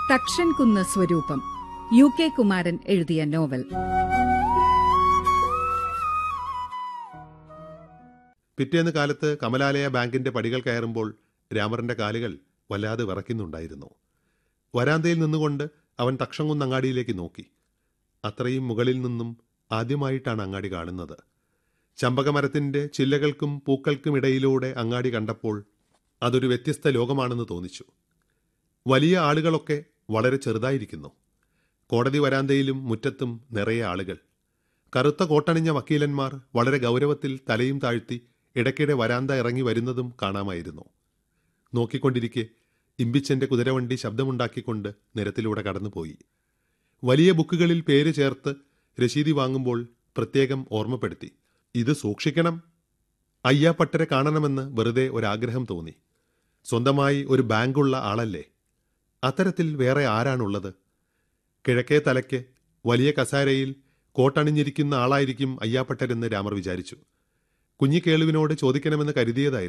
തക്ഷൻകുന്ന് സ്വരൂപം U K Kumaran എഴുതിയ novel പിറ്റേന്ന് കാലത്ത് കമലാലയ ബാങ്കിന്റെ പടികൾ കയറുമ്പോൾ രാമറിന്റെ കാലുകൾ വല്ലാതെ വിറയ്ക്കുന്നുണ്ടായിരുന്നു വരാന്തയിൽ നിന്നുകൊണ്ട് അവൻ തക്ഷംകുന്ന് അങ്ങാടിയിലേക്ക് നോക്കി അത്രയും മുകളിൽ നിന്നും ആദ്യമായിട്ടാണ് അങ്ങാടി കാണുന്നത് ചമ്പകമരത്തിന്റെ ചില്ലകൾക്കും പൂക്കൾക്കും ഇടയിലൂടെ അങ്ങാടി കണ്ടപ്പോൾ അതൊരു വ്യത്യസ്ത ലോകമാണെന്ന് തോന്നിച്ചു വലിയ ആളുകളൊക്കെ വളരെ ചെറുതായിരിക്കുന്നു കോടതി വരാന്തയിലും മുറ്റത്തും നിറയെ ആളുകൾ കറുത്ത കോട്ടണിഞ്ഞ വക്കീലന്മാർ വളരെ ഗൗരവത്തിൽ തലയും താഴ്ത്തി ഇടയ്ക്കിടെ വരാന്ത ഇറങ്ങി വരുന്നതും കാണാമായിരുന്നു നോക്കിക്കൊണ്ടിരിക്കെ ഇമ്പിച്ചന്റെ കുതിരവണ്ടി ശബ്ദമുണ്ടാക്കിക്കൊണ്ട് നിരത്തിലൂടെ കടന്നുപോയി വലിയ ബുക്കുകളിൽ പേര് ചേർത്ത് രശീതി വാങ്ങുമ്പോൾ പ്രത്യേകം ഓർമ്മപ്പെടുത്തി ഇത് സൂക്ഷിക്കണം അയ്യാപ്പട്ടരെ കാണണമെന്ന് വെറുതെ ഒരാഗ്രഹം തോന്നി സ്വന്തമായി ഒരു ബാങ്കുള്ള ആളല്ലേ അത്തരത്തിൽ വേറെ ആരാണുള്ളത് കിഴക്കേ തലയ്ക്ക് വലിയ കസാരയിൽ കോട്ടണിഞ്ഞിരിക്കുന്ന ആളായിരിക്കും അയ്യാപ്പട്ടരെന്ന് രാമർ വിചാരിച്ചു കുഞ്ഞിക്കേളുവിനോട് ചോദിക്കണമെന്ന് കരുതിയതായിരുന്നു